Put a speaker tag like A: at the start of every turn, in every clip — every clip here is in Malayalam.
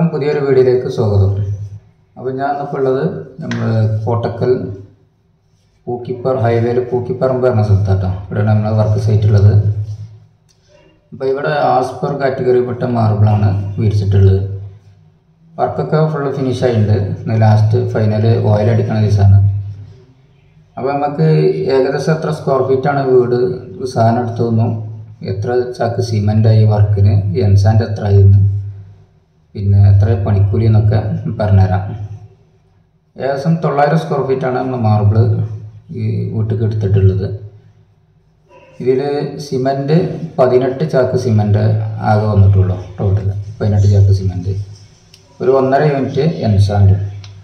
A: എല്ലാവർക്കും പുതിയൊരു വീഡിയോയിലേക്ക് സ്വാഗതം അപ്പോൾ ഞാൻ ഇപ്പോൾ ഉള്ളത് നമ്മൾ കോട്ടക്കൽ പൂക്കിപ്പർ ഹൈവേയിൽ പൂക്കിപ്പറമ്പ് എന്ന സ്ഥലത്താട്ടോ ഇവിടെയാണ് നമ്മൾ വർക്ക് സൈറ്റ് ഉള്ളത് അപ്പോൾ ഇവിടെ ആസ്പർ കാറ്റഗറിപ്പെട്ട മാർബിളാണ് വിരിച്ചിട്ടുള്ളത് വർക്കൊക്കെ ഫുള്ള് ഫിനിഷ് ആയിട്ടുണ്ട് ഇന്ന് ലാസ്റ്റ് ഫൈനൽ ഓയിൽ അടിക്കണ ദിവസമാണ് അപ്പോൾ നമുക്ക് ഏകദേശം എത്ര സ്ക്വയർ ഫീറ്റാണ് വീട് സാധനം എടുത്തു എത്ര ചാക്ക് സിമെൻ്റായി വർക്കിന് എൻസാൻ്റെ എത്ര ആയിരുന്നു പിന്നെ എത്ര പണിക്കൂലി എന്നൊക്കെ പറഞ്ഞുതരാം ഏകദേശം തൊള്ളായിരം സ്ക്വയർ ഫീറ്റാണ് നമ്മൾ മാർബിൾ ഈ വീട്ടിൽ എടുത്തിട്ടുള്ളത് ഇതിൽ സിമൻറ്റ് പതിനെട്ട് ചാക്ക് സിമൻറ്റ് ആകെ വന്നിട്ടുള്ളൂ ടോട്ടൽ പതിനെട്ട് ചാക്ക് സിമൻറ്റ് ഒരു ഒന്നര യൂണിറ്റ് എൻസാൻഡ്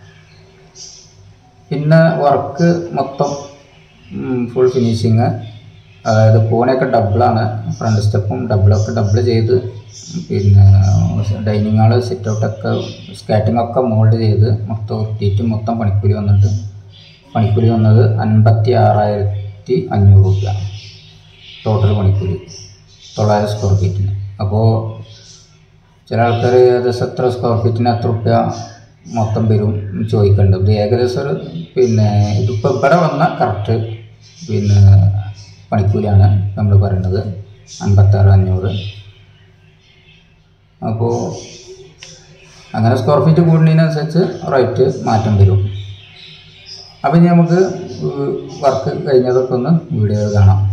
A: പിന്നെ വർക്ക് മൊത്തം ഫുൾ ഫിനിഷിങ് അതായത് പൂണയൊക്കെ ഡബിളാണ് ഫ്രണ്ട് സ്റ്റെപ്പും ഡബിളൊക്കെ ഡബിൾ ചെയ്ത് പിന്നെ ഡൈനിങ് ഹാള് സിറ്റ് ഔട്ടൊക്കെ സ്കാറ്റിംഗ് ഒക്കെ മോൾഡ് ചെയ്ത് മൊത്തം ഒട്ടിയിട്ട് മൊത്തം പണിക്കൂലി വന്നിട്ട് പണിക്കൂലി വന്നത് അൻപത്തി ആറായിരത്തി അഞ്ഞൂറ് രൂപ ടോട്ടൽ പണിക്കൂലി തൊള്ളായിരം സ്ക്വയർ ഫീറ്റിന് അപ്പോൾ ചില ആൾക്കാർ ഏകദേശം എത്ര സ്ക്വയർ ഫീറ്റിന് എത്ര റുപ്യ മൊത്തം വരും ചോദിക്കുന്നുണ്ട് ഇത് ഏകദേശം ഒരു പിന്നെ ഇതിപ്പോൾ ഇവിടെ വന്ന കറക്റ്റ് പിന്നെ പണിക്കൂലിയാണ് നമ്മൾ പറയുന്നത് അൻപത്താറ് അഞ്ഞൂറ് അപ്പോൾ അങ്ങനെ സ്ക്വയർ ഫീറ്റ് കൂടുന്നതിനനുസരിച്ച് റേറ്റ് മാറ്റം വരും അപ്പം ഇനി നമുക്ക് വർക്ക് കഴിഞ്ഞതൊക്കെ ഒന്ന് വീഡിയോ കാണാം